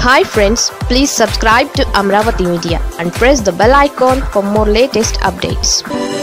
hi friends please subscribe to Amaravati media and press the bell icon for more latest updates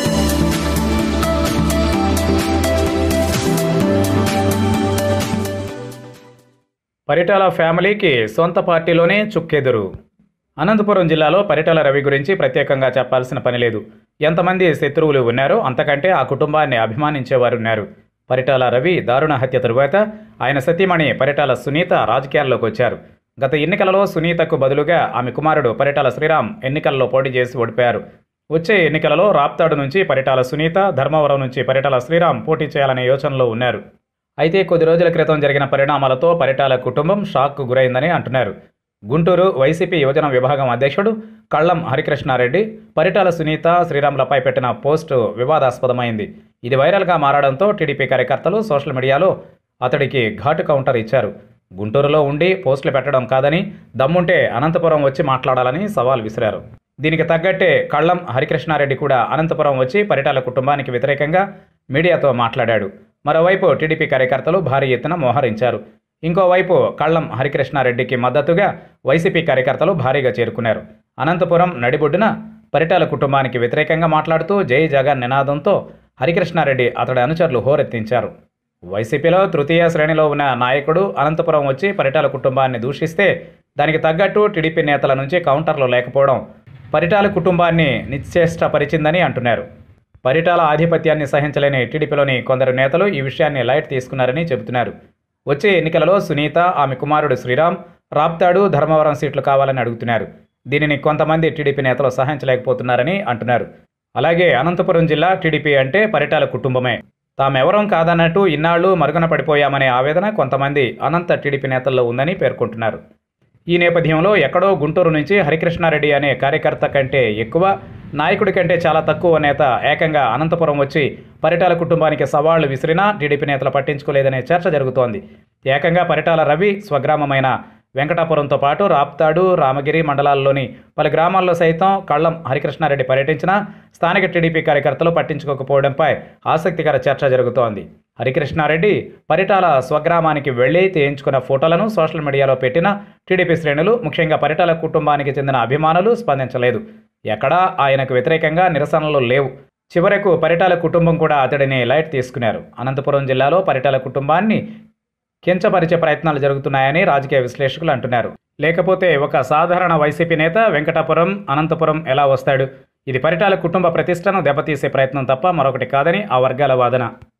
Paritala ఫ్యామిలీకి సొంత పార్టీలోనే చుక్కెదురు అనంతపురం జిల్లాలో పరిటాల రవి గురించి ప్రత్యేకంగా చెప్పాల్సిన పని లేదు ఎంతమంది శత్రువులు ఉన్నారో అంతకంటే ఆ కుటుంబాన్ని అభిమానించేవారు ఉన్నారు పరిటాల రవి దారుణ హత్య తరువాత ఆయన సతీమణి పరిటాల సునీత రాజకీయాల్లోకి వచ్చారు గత ఎన్నికలలో సునీతకు బదులుగా ఆమె కుమారుడు పరిటాల శ్రీరామ్ ఎన్నికల్లో పోటీ చేసి ఓడిపోయారు వచ్చే ఎన్నికలలో రాప్తాడు నుంచి పరిటాల సునీత ధర్మవరం నుంచి పరిటాల శ్రీరామ్ పోటీ చేయాలనే యోచనలో ఉన్నారు అయితే కొద్ది రోజుల క్రితం జరిగిన పరిణామాలతో పరిటాల కుటుంబం షాక్కు గురైందని అంటున్నారు గుంటూరు వైసీపీ యువజన విభాగం అధ్యక్షుడు కళ్ళం హరికృష్ణారెడ్డి పరిటాల సునీత శ్రీరాములపై పెట్టిన పోస్టు వివాదాస్పదమైంది ఇది వైరల్గా మారడంతో టీడీపీ కార్యకర్తలు సోషల్ మీడియాలో అతడికి ఘాటు కౌంటర్ ఇచ్చారు గుంటూరులో ఉండి పోస్టులు పెట్టడం కాదని దమ్ముంటే అనంతపురం వచ్చి మాట్లాడాలని సవాల్ విసిరారు దీనికి తగ్గట్టే కళ్ళం హరికృష్ణారెడ్డి కూడా అనంతపురం వచ్చి పరిటాల కుటుంబానికి వ్యతిరేకంగా మీడియాతో మాట్లాడాడు మరోవైపు టీడీపీ కార్యకర్తలు భారీ ఎత్తున మోహరించారు ఇంకోవైపు కళ్ళం హరికృష్ణారెడ్డికి మద్దతుగా వైసీపీ కార్యకర్తలు భారీగా చేరుకున్నారు అనంతపురం నడిబొడ్డున పరిటాల కుటుంబానికి వ్యతిరేకంగా మాట్లాడుతూ జై జగన్ నినాదంతో హరికృష్ణారెడ్డి అతడి అనుచరులు హోరెత్తించారు వైసీపీలో తృతీయ శ్రేణిలో ఉన్న నాయకుడు అనంతపురం వచ్చి పరిటాల కుటుంబాన్ని దూషిస్తే దానికి తగ్గట్టు టీడీపీ నేతల నుంచి కౌంటర్లు లేకపోవడం పరిటాల కుటుంబాన్ని నిశ్చేష్టపరిచిందని అంటున్నారు పరిటాల ఆధిపత్యాన్ని సహించలేని టీడీపీలోని కొందరు నేతలు ఈ విషయాన్ని లైట్ తీసుకున్నారని చెబుతున్నారు వచ్చే ఎన్నికలలో సునీత ఆమె కుమారుడు శ్రీరామ్ రాప్తాడు ధర్మవరం సీట్లు కావాలని అడుగుతున్నారు దీనిని కొంతమంది టీడీపీ నేతలు సహించలేకపోతున్నారని అంటున్నారు అలాగే అనంతపురం జిల్లా టీడీపీ అంటే పరిటాల కుటుంబమే తామెవరం కాదన్నట్టు ఇన్నాళ్లు మరుగున పడిపోయామనే ఆవేదన కొంతమంది అనంత టీడీపీ నేతల్లో ఉందని పేర్కొంటున్నారు ఈ నేపథ్యంలో ఎక్కడో గుంటూరు నుంచి హరికృష్ణారెడ్డి అనే కార్యకర్త కంటే ఎక్కువ నాయకుడి కంటే చాలా తక్కువ నేత ఏకంగా అనంతపురం వచ్చి పరిటాల కుటుంబానికి సవాళ్లు విసిరినా టీడీపీ నేతలు పట్టించుకోలేదనే చర్చ జరుగుతోంది ఏకంగా పరిటాల రవి స్వగ్రామమైన వెంకటాపురంతో పాటు రాప్తాడు రామగిరి మండలాల్లోని పలు గ్రామాల్లో సైతం కళ్ళం హరికృష్ణారెడ్డి పర్యటించినా స్థానిక టీడీపీ కార్యకర్తలు పట్టించుకోకపోవడంపై ఆసక్తికర చర్చ జరుగుతోంది హరికృష్ణారెడ్డి పరిటాల స్వగ్రామానికి వెళ్లి తీయించుకున్న ఫోటోలను సోషల్ మీడియాలో పెట్టిన టీడీపీ శ్రేణులు ముఖ్యంగా పరిటాల కుటుంబానికి చెందిన అభిమానులు స్పందించలేదు ఎక్కడా ఆయనకు వ్యతిరేకంగా నిరసనలు లేవు చివరకు పరిటాల కుటుంబం కూడా అతడిని లైట్ తీసుకున్నారు అనంతపురం జిల్లాలో పరిటాల కుటుంబాన్ని కించపరిచే ప్రయత్నాలు జరుగుతున్నాయని రాజకీయ విశ్లేషకులు అంటున్నారు లేకపోతే ఒక సాధారణ వైసీపీ నేత వెంకటాపురం అనంతపురం ఎలా వస్తాడు ఇది పరిటాల కుటుంబ ప్రతిష్టను దెబ్బతీసే ప్రయత్నం తప్ప మరొకటి కాదని ఆ వర్గాల వాదన